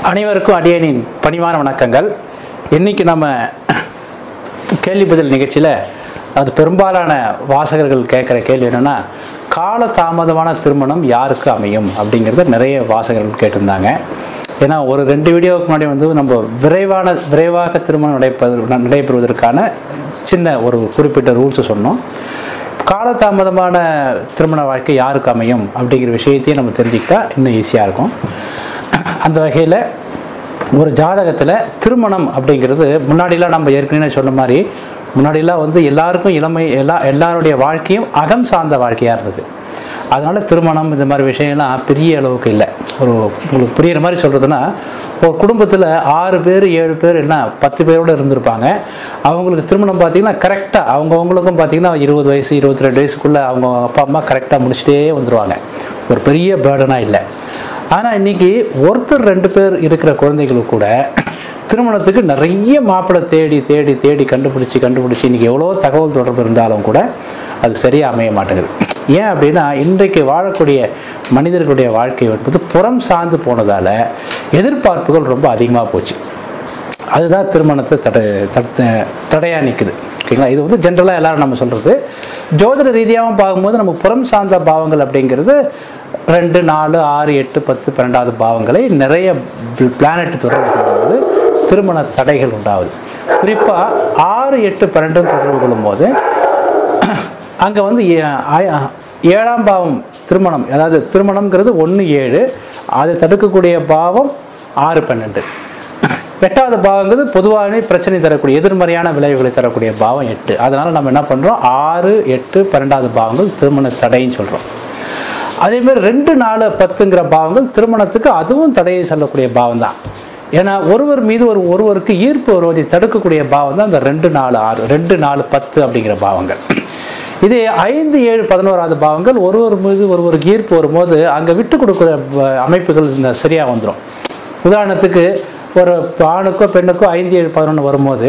அனைவருக்கும் அடியனின் பணிவான வணக்கங்கள் இன்னைக்கு நம்ம கேள்வி பதில் நிகழ்ச்சியில் அது பெரும்பாலான வாசகர்கள் கேட்குற கேள்வி என்னென்னா கால தாமதமான திருமணம் யாருக்கு அமையும் அப்படிங்கிறத நிறைய வாசகர்கள் கேட்டிருந்தாங்க ஏன்னா ஒரு ரெண்டு வீடியோவுக்கு முன்னாடி வந்து நம்ம விரைவான விரைவாக திருமணம் நடைபெறு நடைபெறுவதற்கான சின்ன ஒரு குறிப்பிட்ட ரூல்ஸ் சொன்னோம் காலதாமதமான திருமண வாழ்க்கை யாருக்கு அமையும் அப்படிங்கிற விஷயத்தையும் நம்ம தெரிஞ்சுக்கிட்டா இன்னும் ஈஸியாக இருக்கும் அந்த வகையில் ஒரு ஜாதகத்தில் திருமணம் அப்படிங்கிறது முன்னாடிலாம் நம்ம ஏற்கனவே சொன்ன மாதிரி முன்னாடிலாம் வந்து எல்லாருக்கும் இளமை எல்லா எல்லாருடைய வாழ்க்கையும் அகம் சார்ந்த வாழ்க்கையாக இருந்தது அதனால திருமணம் இந்த மாதிரி விஷயம்லாம் பெரிய அளவுக்கு இல்லை ஒரு உங்களுக்கு புரியுற மாதிரி சொல்கிறதுனா ஒரு குடும்பத்தில் ஆறு பேர் ஏழு பேர் என்ன பத்து பேரோடு இருந்திருப்பாங்க அவங்களுக்கு திருமணம் பார்த்தீங்கன்னா கரெக்டாக அவங்கவுங்களுக்கும் பார்த்தீங்கன்னா இருபது வயசு இருபத்தி ரெண்டு வயசுக்குள்ளே அவங்க அப்பா அம்மா கரெக்டாக முடிச்சுட்டே வந்துடுவாங்க ஒரு பெரிய பேர்டனாக இல்லை ஆனால் இன்னைக்கு ஒருத்தர் ரெண்டு பேர் இருக்கிற குழந்தைகளுக்கு கூட திருமணத்துக்கு நிறைய மாப்பிள்ளை தேடி தேடி தேடி கண்டுபிடிச்சி கண்டுபிடிச்சி இன்னைக்கு எவ்வளோ தகவல் தொடர்பு இருந்தாலும் கூட அது சரியாக அமைய மாட்டேங்குது ஏன் அப்படின்னா இன்றைக்கு வாழக்கூடிய மனிதர்களுடைய வாழ்க்கை என்பது புறம் சார்ந்து போனதால் எதிர்பார்ப்புகள் ரொம்ப அதிகமாக போச்சு அதுதான் திருமணத்தை தடை தடுத்த தடையாக நிற்குது ஓகேங்களா இது வந்து ஜென்ரலாக எல்லாரும் நம்ம சொல்கிறது ஜோதிட ரீதியாகவும் பார்க்கும்போது நமக்கு புறம் சார்ந்த பாவங்கள் அப்படிங்கிறது ரெண்டு நாலு ஆறு எட்டு பத்து பன்னெண்டாவது பாவங்களை நிறைய பிளானட் தொடர்பு கொள்ளும்போது திருமண தடைகள் உண்டாகுது குறிப்பாக ஆறு எட்டு பன்னெண்டு தொடர்பு கொள்ளும்போது அங்கே வந்து ஏ- ஆய- ஏழாம் பாவம் திருமணம் அதாவது திருமணம்ங்கிறது ஒன்று ஏழு அதை தடுக்கக்கூடிய பாவம் ஆறு பன்னெண்டு எட்டாவது பாவங்கிறது பொதுவாகவே பிரச்சனை தரக்கூடிய எதிர்மறையான விளைவுகளை தரக்கூடிய பாவம் எட்டு அதனால நம்ம என்ன பண்ணுறோம் ஆறு எட்டு பன்னெண்டாவது பாவங்கள் திருமண தடைன்னு சொல்கிறோம் அதே மாதிரி ரெண்டு நாலு பத்துங்கிற பாவங்கள் திருமணத்துக்கு அதுவும் தடையை சொல்லக்கூடிய பாவம் தான் ஏன்னா ஒருவர் மீது ஒரு ஒருவருக்கு ஈர்ப்பு வருவதை தடுக்கக்கூடிய பாவம் தான் இந்த ரெண்டு நாலு ஆறு ரெண்டு நாலு பத்து அப்படிங்கிற பாவங்கள் இதே ஐந்து ஏழு பதினோராவது பாவங்கள் ஒருவர் மீது ஒருவருக்கு ஈர்ப்பு வரும்போது அங்கே விட்டு கொடுக்குற ப- அமைப்புகள் இந்த சரியாக வந்துடும் உதாரணத்துக்கு ஒரு ஆணுக்கோ பெண்ணுக்கோ ஐந்து ஏழு பதினொன்று வரும்போது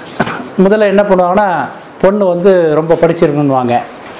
முதல்ல என்ன பண்ணுவாங்கன்னா பொண்ணு வந்து ரொம்ப படிச்சிருக்கணுவாங்க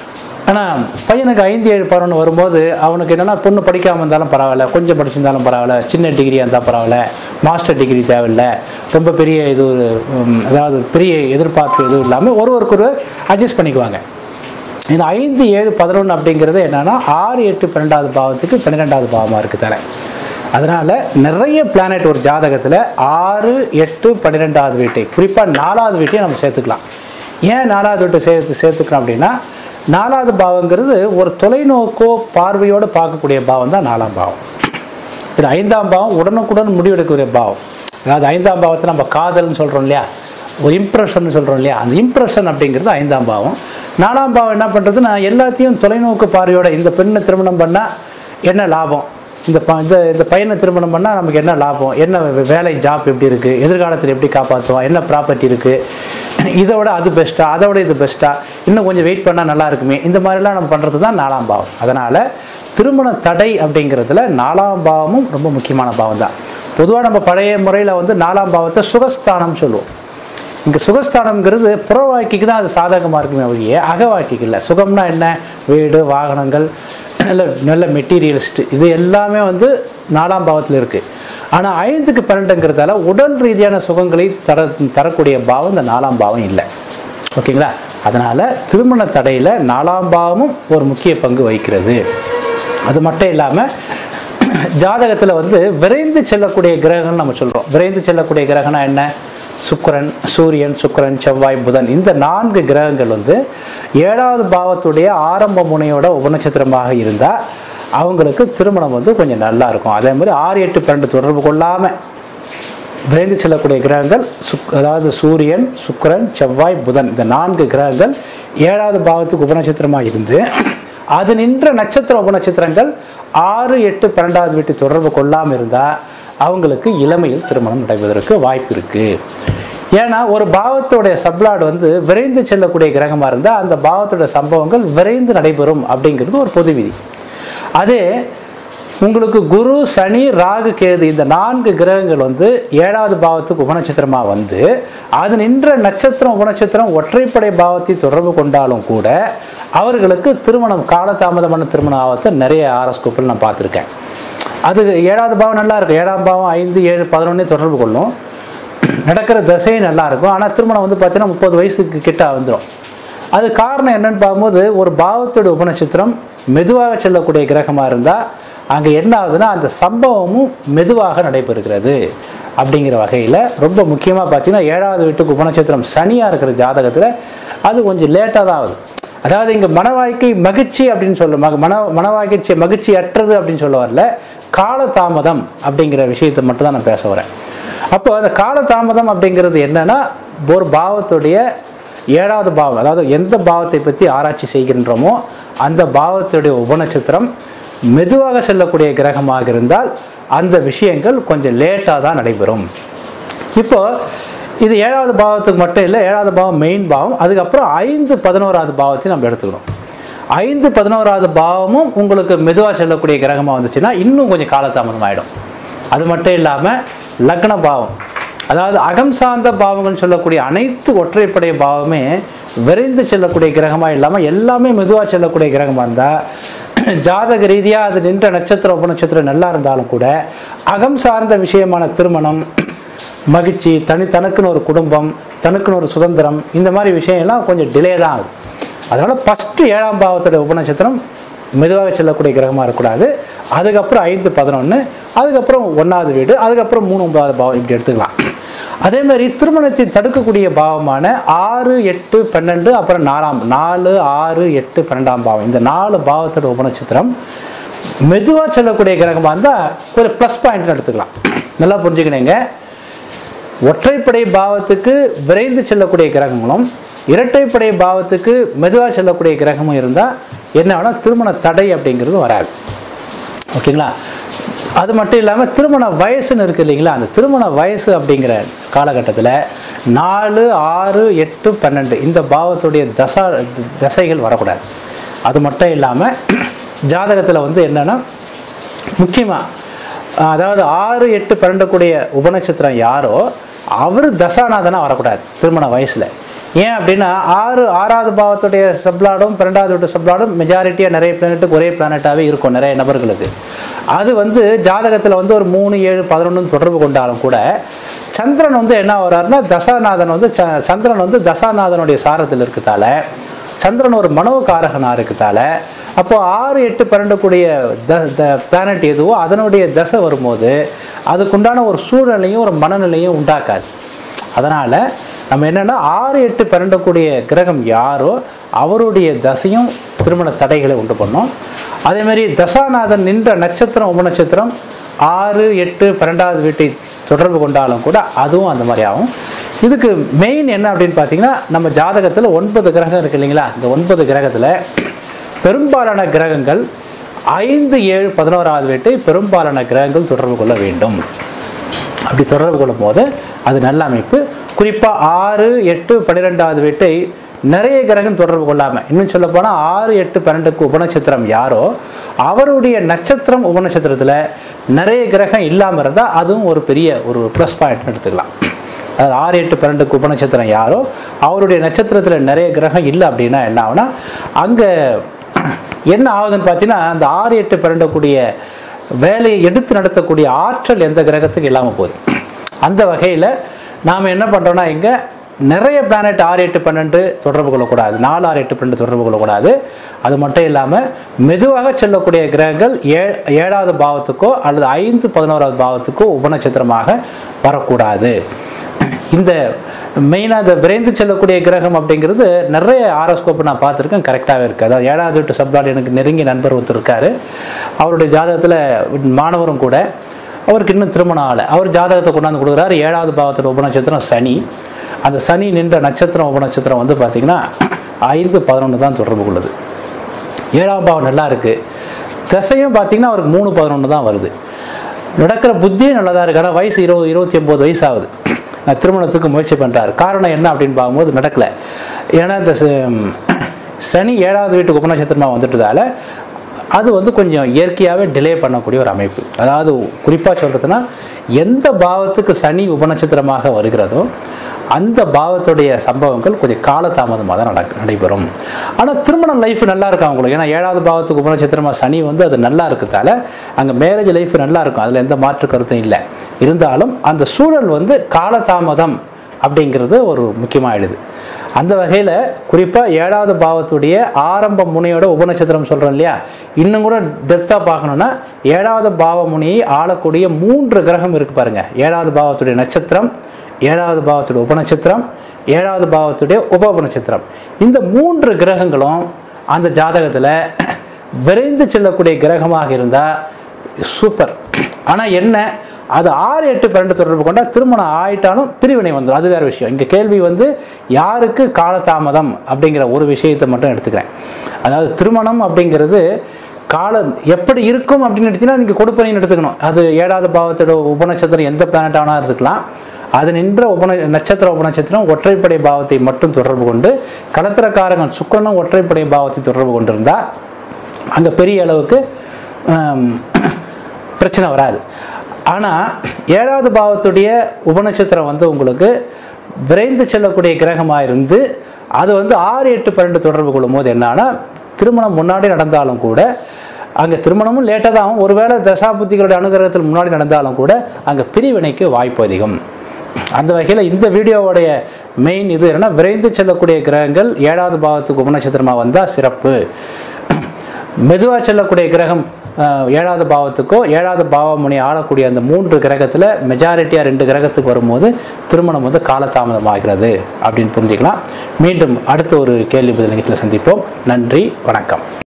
ஆனால் பையனுக்கு ஐந்து ஏழு பதினொன்று வரும்போது அவனுக்கு என்னென்னா பொண்ணு படிக்காமல் இருந்தாலும் பரவாயில்ல கொஞ்சம் படிச்சிருந்தாலும் பரவாயில்ல சின்ன டிகிரியாக இருந்தால் பரவாயில்ல மாஸ்டர் டிகிரி தேவையில்லை ரொம்ப பெரிய இது ஒரு, உம், அதாவது பெரிய எதிர்பார்ப்பு எதுவும் இல்லாமல் ஒருவருக்கு ஒரு அட்ஜஸ்ட் பண்ணிக்குவாங்க இந்த ஐந்து ஏழு பதினொன்று அப்படிங்கிறது என்னன்னா ஆறு எட்டு பன்னெண்டாவது பாவத்துக்கு பன்னிரெண்டாவது பாவமாக இருக்குது தலை அதனால் நிறைய பிளானட் ஒரு ஜாதகத்தில் ஆறு எட்டு பன்னிரெண்டாவது வீட்டை குறிப்பாக நாலாவது வீட்டையும் நம்ம சேர்த்துக்கலாம் ஏன் நாலாவது வீட்டை சேர்த்து சேர்த்துக்கிறோம் அப்படின்னா நாலாவது பாவங்கிறது ஒரு தொலைநோக்கோ பார்வையோடு பார்க்கக்கூடிய பாவம் தான் நாலாம் பாவம் இது ஐந்தாம் பாவம் உடனுக்குடன் முடிவெடுக்கக்கூடிய பாவம் அதாவது ஐந்தாம் பாவத்தை நம்ம காதல்னு சொல்கிறோம் இல்லையா ஒரு இம்ப்ரெஷன் சொல்கிறோம் இல்லையா அந்த இம்ப்ரெஷன் அப்படிங்கிறது ஐந்தாம் பாவம் நாலாம் பாவம் என்ன பண்ணுறதுன்னா எல்லாத்தையும் தொலைநோக்கு பார்வையோட இந்த பெண்ணை திருமணம் பண்ணால் என்ன லாபம் இந்த ப இந்த இந்த பையனை திருமணம் பண்ணால் நமக்கு என்ன லாபம் என்ன வே- வேலை ஜாப் எப்படி இருக்குது எதிர்காலத்தில் எப்படி காப்பாற்றுவோம் என்ன ப்ராப்பர்ட்டி இருக்குது இதை விட அது பெஸ்ட்டா அதை விட இது பெஸ்ட்டா இன்னும் கொஞ்சம் வெயிட் பண்ணால் நல்லா இருக்குமே இந்த மாதிரிலாம் நம்ம பண்ணுறது தான் நாலாம் பாவம் அதனால் திருமண தடை அப்படிங்கிறதுல நாலாம் பாவமும் ரொம்ப முக்கியமான பாவம் தான் பொதுவாக நம்ம பழைய முறையில் வந்து நாலாம் பாவத்தை சுகஸ்தானம் சொல்லுவோம் இங்கே சுகஸ்தானம்ங்கிறது புற வாழ்க்கைக்கு தான் அது சாதகமாக இருக்குமே ஒழிய அக வாழ்க்கைக்கு இல்லை சுகம்னா என்ன வீடு வாகனங்கள் நல்ல நல்ல மெட்டீரியலிஸ்ட் இது எல்லாமே வந்து நாலாம் பாவத்தில் இருக்குது ஆனால் ஐந்துக்கு பன்னெண்டுங்கிறதால உடல் ரீதியான சுகங்களை தர தரக்கூடிய பாவம் இந்த நாலாம் பாவம் இல்லை ஓகேங்களா அதனால் திருமண தடையில் நாலாம் பாவமும் ஒரு முக்கிய பங்கு வகிக்கிறது அது மட்டும் இல்லாமல் ஜாதகத்தில் வந்து விரைந்து செல்லக்கூடிய கிரகங்கள் நம்ம சொல்கிறோம் விரைந்து செல்லக்கூடிய கிரகம்னா என்ன சுக்கிரன் சூரியன் சுக்கிரன் செவ்வாய் புதன் இந்த நான்கு கிரகங்கள் வந்து ஏழாவது பாவத்துடைய ஆரம்ப முனையோட உபநட்சத்திரமாக இருந்தால் அவங்களுக்கு திருமணம் வந்து கொஞ்சம் நல்லா இருக்கும் அதே மாதிரி ஆறு எட்டு பன்னெண்டு தொடர்பு கொள்ளாமல் விரைந்து செல்லக்கூடிய கிரகங்கள் சுக் அதாவது சூரியன் சுக்கிரன் செவ்வாய் புதன் இந்த நான்கு கிரகங்கள் ஏழாவது பாவத்துக்கு உபநட்சத்திரமாக இருந்து அது நின்ற நட்சத்திர உபநட்சத்திரங்கள் ஆறு எட்டு பன்னெண்டாவது வீட்டு தொடர்பு கொள்ளாமல் இருந்தால் அவங்களுக்கு இளமையில் திருமணம் நடைபெறுவதற்கு வாய்ப்பு இருக்கு ஏன்னா ஒரு பாவத்தோடைய சப்ளாட் வந்து விரைந்து செல்லக்கூடிய கிரகமாக இருந்தால் அந்த பாவத்தோட சம்பவங்கள் விரைந்து நடைபெறும் அப்படிங்கிறது ஒரு பொது விதி அதே உங்களுக்கு குரு சனி ராகு கேது இந்த நான்கு கிரகங்கள் வந்து ஏழாவது பாவத்துக்கு உபநட்சத்திரமா வந்து அது நின்ற நட்சத்திரம் உபநட்சத்திரம் ஒற்றைப்படை பாவத்தை தொடர்பு கொண்டாலும் கூட அவர்களுக்கு திருமணம் காலதாமதமான திருமணம் ஆபத்தை நிறைய ஆரஸ்கோப்பில் நான் பார்த்துருக்கேன் அது ஏழாவது பாவம் நல்லா இருக்கும் ஏழாம் பாவம் ஐந்து ஏழு பதினொன்னே தொடர்பு கொள்ளும் நடக்கிற தசையும் நல்லா இருக்கும் ஆனால் திருமணம் வந்து பார்த்தீங்கன்னா முப்பது வயசுக்கு கிட்ட வந்துடும் அது காரணம் என்னன்னு பார்க்கும்போது ஒரு பாவத்தோட உபநட்சத்திரம் மெதுவாக செல்லக்கூடிய கிரகமாக இருந்தால் அங்கே என்ன ஆகுதுன்னா அந்த சம்பவமும் மெதுவாக நடைபெறுகிறது அப்படிங்கிற வகையில் ரொம்ப முக்கியமாக பார்த்தீங்கன்னா ஏழாவது வீட்டுக்கு உபநட்சத்திரம் சனியாக இருக்கிற ஜாதகத்தில் அது கொஞ்சம் லேட்டாக தான் ஆகுது அதாவது இங்கே மன வாழ்க்கை மகிழ்ச்சி அப்படின்னு சொல்ல மக- மன மன வாழ்க்கை மகிழ்ச்சி அற்றது அப்படின்னு சொல்ல வரல காலதாமதம் அப்படிங்கிற விஷயத்தை மட்டும் தான் நான் பேச வரேன் அப்போ அந்த காலதாமதம் அப்படிங்கிறது என்னன்னா ஒரு பாவத்துடைய ஏழாவது பாவம் அதாவது எந்த பாவத்தை பற்றி ஆராய்ச்சி செய்கின்றோமோ அந்த பாவத்துடைய உபநட்சத்திரம் மெதுவாக செல்லக்கூடிய கிரகமாக இருந்தால் அந்த விஷயங்கள் கொஞ்சம் லேட்டாக தான் நடைபெறும் இப்போ இது ஏழாவது பாவத்துக்கு மட்டும் இல்லை ஏழாவது பாவம் மெயின் பாவம் அதுக்கப்புறம் ஐந்து பதினோராவது பாவத்தையும் நம்ம எடுத்துக்கணும் ஐந்து பதினோராவது பாவமும் உங்களுக்கு மெதுவாக செல்லக்கூடிய கிரகமாக வந்துச்சுன்னா இன்னும் கொஞ்சம் காலதாமதம் ஆகிடும் அது மட்டும் இல்லாமல் லக்ன பாவம் அதாவது அகம் சார்ந்த பாவங்கள்னு சொல்லக்கூடிய அனைத்து ஒற்றைப்படை பாவமே விரைந்து செல்லக்கூடிய கிரகமாக இல்லாமல் எல்லாமே மெதுவாக செல்லக்கூடிய கிரகமாக இருந்தால் ஜாதக ரீதியாக அது நின்ற நட்சத்திரம் உபநட்சத்திரம் நல்லா இருந்தாலும் கூட அகம் சார்ந்த விஷயமான திருமணம் மகிழ்ச்சி தனி தனக்குன்னு ஒரு குடும்பம் தனக்குன்னு ஒரு சுதந்திரம் இந்த மாதிரி விஷயம் எல்லாம் கொஞ்சம் டிலே தான் ஆகுது அதனால ஃபஸ்ட்டு ஏழாம் பாவத்தோட உபநட்சத்திரம் மெதுவாக செல்லக்கூடிய கிரகமாக இருக்கக்கூடாது அதுக்கப்புறம் ஐந்து பதினொன்று அதுக்கப்புறம் ஒன்றாவது வீடு அதுக்கப்புறம் மூணு ஒன்பதாவது பாவம் இப்படி எடுத்துக்கலாம் அதே மாதிரி திருமணத்தை தடுக்கக்கூடிய பாவமான ஆறு எட்டு பன்னெண்டு அப்புறம் நாலாம் நாலு ஆறு எட்டு பன்னெண்டாம் பாவம் இந்த நாலு பாவத்தோட உபநட்சத்திரம் மெதுவாக செல்லக்கூடிய கிரகமாக இருந்தால் ஒரு ப்ளஸ் பாயிண்ட் எடுத்துக்கலாம் நல்லா புரிஞ்சுக்கணுங்க ஒற்றைப்படை பாவத்துக்கு விரைந்து செல்லக்கூடிய கிரகங்களும் இரட்டைப்படை பாவத்துக்கு மெதுவாக செல்லக்கூடிய கிரகமும் இருந்தால் என்ன ஆகும்னா திருமண தடை அப்படிங்கிறது வராது ஓகேங்களா அது மட்டும் இல்லாமல் திருமண வயசுன்னு இருக்கு இல்லைங்களா அந்த திருமண வயசு அப்படிங்கிற காலகட்டத்தில் நாலு ஆறு எட்டு பன்னெண்டு இந்த பாவத்துடைய தசா தசைகள் வரக்கூடாது அது மட்டும் இல்லாமல் ஜாதகத்தில் வந்து என்னென்னா முக்கியமாக அதாவது ஆறு எட்டு பன்னெண்டுக்கூடிய உபநட்சத்திரம் யாரோ அவர் தசாநாதனாக வரக்கூடாது திருமண வயசில் ஏன் அப்படின்னா ஆறு ஆறாவது பாவத்துடைய சப்ளாடும் பன்னெண்டாவது வீட்டு சப்ளாடும் மெஜாரிட்டியாக நிறைய பிளானட்டுக்கு ஒரே பிளானட்டாகவே இருக்கும் நிறைய நபர்களுக்கு அது வந்து ஜாதகத்தில் வந்து ஒரு மூணு ஏழு பதினொன்று தொடர்பு கொண்டாலும் கூட சந்திரன் வந்து என்ன வர்றாருன்னா தசாநாதன் வந்து ச- சந்திரன் வந்து தசாநாதனுடைய சாரத்தில் இருக்கிறதால சந்திரன் ஒரு மனோகாரகனாக இருக்கிறதால அப்போ ஆறு எட்டு பன்னெண்டுக்குடைய த த பிளானட் எதுவோ அதனுடைய தசை வரும்போது அதுக்குண்டான ஒரு சூழ்நிலையும் ஒரு மனநிலையும் உண்டாக்காது அதனால் நம்ம என்னென்னா ஆறு எட்டு பன்னெண்டுக்குடைய கிரகம் யாரோ அவருடைய தசையும் திருமண தடைகளை உண்டு பண்ணும் அதே மாதிரி தசாநாதன் நின்ற நட்சத்திரம் உபநட்சத்திரம் ஆறு எட்டு பன்னெண்டாவது வீட்டை தொடர்பு கொண்டாலும் கூட அதுவும் அந்த மாதிரி ஆகும் இதுக்கு மெயின் என்ன அப்படின்னு பார்த்தீங்கன்னா நம்ம ஜாதகத்தில் ஒன்பது கிரகம் இருக்கு இல்லைங்களா இந்த ஒன்பது கிரகத்தில் பெரும்பாலான கிரகங்கள் ஐந்து ஏழு பதினோராவது வீட்டை பெரும்பாலான கிரகங்கள் தொடர்பு கொள்ள வேண்டும் அப்படி தொடர்பு கொள்ளும் போது அது நல்ல அமைப்பு குறிப்பாக ஆறு எட்டு பன்னிரெண்டாவது வீட்டை நிறைய கிரகம் தொடர்பு கொள்ளாமல் இன்னும் சொல்ல போனால் ஆறு எட்டு பன்னெண்டுக்கு உபநட்சத்திரம் யாரோ அவருடைய நட்சத்திரம் உபநட்சத்திரத்தில் நிறைய கிரகம் இல்லாமல் இருந்தால் அதுவும் ஒரு பெரிய ஒரு ப்ளஸ் பாயிண்ட் எடுத்துக்கலாம் அதாவது ஆறு எட்டு பன்னெண்டுக்கு உபநட்சத்திரம் யாரோ அவருடைய நட்சத்திரத்தில் நிறைய கிரகம் இல்லை அப்படின்னா என்ன ஆகுனா அங்கே என்ன ஆகுதுன்னு பார்த்தீங்கன்னா அந்த ஆறு எட்டு பன்னெண்டுக்கூடிய வேலையை எடுத்து நடத்தக்கூடிய ஆற்றல் எந்த கிரகத்துக்கு இல்லாமல் போகுது அந்த வகையில் நாம் என்ன பண்ணுறோம்னா இங்கே நிறைய பிளானட் ஆறு எட்டு பன்னெண்டு தொடர்பு கொள்ளக்கூடாது நாலு ஆறு எட்டு பன்னெண்டு தொடர்பு கொள்ளக்கூடாது அது மட்டும் இல்லாமல் மெதுவாக செல்லக்கூடிய கிரகங்கள் ஏ ஏழாவது பாவத்துக்கோ அல்லது ஐந்து பதினோராவது பாவத்துக்கோ உபநட்சத்திரமாக வரக்கூடாது இந்த மெயினாக இந்த விரைந்து செல்லக்கூடிய கிரகம் அப்படிங்கிறது நிறைய ஆரோஸ்கோப் நான் பார்த்துருக்கேன் கரெக்டாகவே இருக்குது அதாவது ஏழாவது வீட்டு சப்ளாட் எனக்கு நெருங்கிய நண்பர் ஒருத்தர் இருக்காரு அவருடைய ஜாதகத்தில் மாணவரும் கூட அவருக்கு இன்னும் திருமணம் ஆகலை அவர் ஜாதகத்தை கொண்டாந்து கொடுக்குறாரு ஏழாவது பாவத்தோட உபநட்சத்திரம் சனி அந்த சனி நின்ற நட்சத்திரம் உபநட்சத்திரம் வந்து பார்த்திங்கன்னா ஐந்து பதினொன்று தான் தொடர்பு கொள்ளுது ஏழாம் பாவம் நல்லா இருக்கு திசையும் பார்த்தீங்கன்னா அவருக்கு மூணு பதினொன்று தான் வருது நடக்கிற புத்தியும் நல்லா தான் இருக்கு ஆனால் வயசு இருபது இருபத்தி ஒம்பது வயசு ஆகுது நான் திருமணத்துக்கு முயற்சி பண்ணுறாரு காரணம் என்ன அப்படின்னு பார்க்கும்போது நடக்கல ஏன்னா இந்த ச- சனி ஏழாவது வீட்டுக்கு உபநட்சத்திரமாக வந்துட்டதால அது வந்து கொஞ்சம் இயற்கையாகவே டிலே பண்ணக்கூடிய ஒரு அமைப்பு அதாவது குறிப்பாக சொல்கிறதுனா எந்த பாவத்துக்கு சனி உபநட்சத்திரமாக வருகிறதோ அந்த பாவத்துடைய சம்பவங்கள் கொஞ்சம் காலதாமதமாக தான் நடக்க நடைபெறும் ஆனால் திருமண லைஃப் நல்லா இருக்கும் அவங்களுக்கு ஏன்னா ஏழாவது பாவத்துக்கு உபநட்சத்திரமா சனி வந்து அது நல்லா இருக்கிறதால அங்கே மேரேஜ் லைஃப் நல்லா இருக்கும் அதில் எந்த மாற்று கருத்தும் இல்லை இருந்தாலும் அந்த சூழல் வந்து காலதாமதம் அப்படிங்கிறது ஒரு முக்கியமாகிடுது அந்த வகையில் குறிப்பாக ஏழாவது பாவத்துடைய ஆரம்ப முனையோட உபநட்சத்திரம் சொல்கிறோம் இல்லையா இன்னும் கூட டெப்த்தாக பார்க்கணுன்னா ஏழாவது பாவ முனியை ஆளக்கூடிய மூன்று கிரகம் இருக்கு பாருங்க ஏழாவது பாவத்துடைய நட்சத்திரம் ஏழாவது பாவத்துடைய உபநட்சத்திரம் ஏழாவது பாவத்துடைய உப உபநட்சத்திரம் இந்த மூன்று கிரகங்களும் அந்த ஜாதகத்தில் விரைந்து செல்லக்கூடிய கிரகமாக இருந்தால் சூப்பர் ஆனால் என்ன அது ஆறு எட்டு பன்னெண்டு தொடர்பு கொண்டா திருமணம் ஆயிட்டாலும் பிரிவினை வந்துடும் அது வேற விஷயம் இங்கே கேள்வி வந்து யாருக்கு காலதாமதம் அப்படிங்கிற ஒரு விஷயத்தை மட்டும் எடுத்துக்கிறேன் அதாவது திருமணம் அப்படிங்கிறது காலம் எப்படி இருக்கும் அப்படின்னு எடுத்தீங்கன்னா நீங்கள் கொடுப்பனைன்னு எடுத்துக்கணும் அது ஏழாவது பாவத்தோட உபநட்சத்திரம் எந்த பிளானட் ஆனால் இருக்கலாம் அது நின்ற உபன நட்சத்திர உபநட்சத்திரம் ஒற்றைப்படை பாவத்தை மட்டும் தொடர்பு கொண்டு கலத்திரக்காரங்கள் சுக்கரனும் ஒற்றைப்படை பாவத்தை தொடர்பு கொண்டிருந்தால் அங்கே பெரிய அளவுக்கு ஆம், பிரச்சனை வராது ஆனால் ஏழாவது பாவத்துடைய உபநட்சத்திரம் வந்து உங்களுக்கு விரைந்து செல்லக்கூடிய கிரகமாக இருந்து அது வந்து ஆறு எட்டு பன்னெண்டு தொடர்பு கொள்ளும் போது என்னன்னா திருமணம் முன்னாடி நடந்தாலும் கூட அங்கே திருமணமும் லேட்டாக தான் ஆகும். ஒருவேளை தசாபுத்திகளுடைய அனுகிரகத்தில் முன்னாடி நடந்தாலும் கூட அங்கே பிரிவினைக்கு வாய்ப்பு அதிகம் அந்த வகையில் இந்த வீடியோவுடைய மெயின் இது என்னன்னா விரைந்து செல்லக்கூடிய கிரகங்கள் ஏழாவது பாவத்துக்கு உபநட்சத்திரமாக வந்தால் சிறப்பு மெதுவாக செல்லக்கூடிய கிரகம் அஹ், ஏழாவது பாவத்துக்கோ ஏழாவது பாவமுனி ஆளக்கூடிய அந்த மூன்று கிரகத்தில் மெஜாரிட்டியாக ரெண்டு கிரகத்துக்கு வரும்போது திருமணம் வந்து காலதாமதமாகிறது அப்படின்னு புரிஞ்சுக்கலாம் மீண்டும் அடுத்த ஒரு கேள்வி பதில் நிகழ்ச்சியில் சந்திப்போம் நன்றி வணக்கம்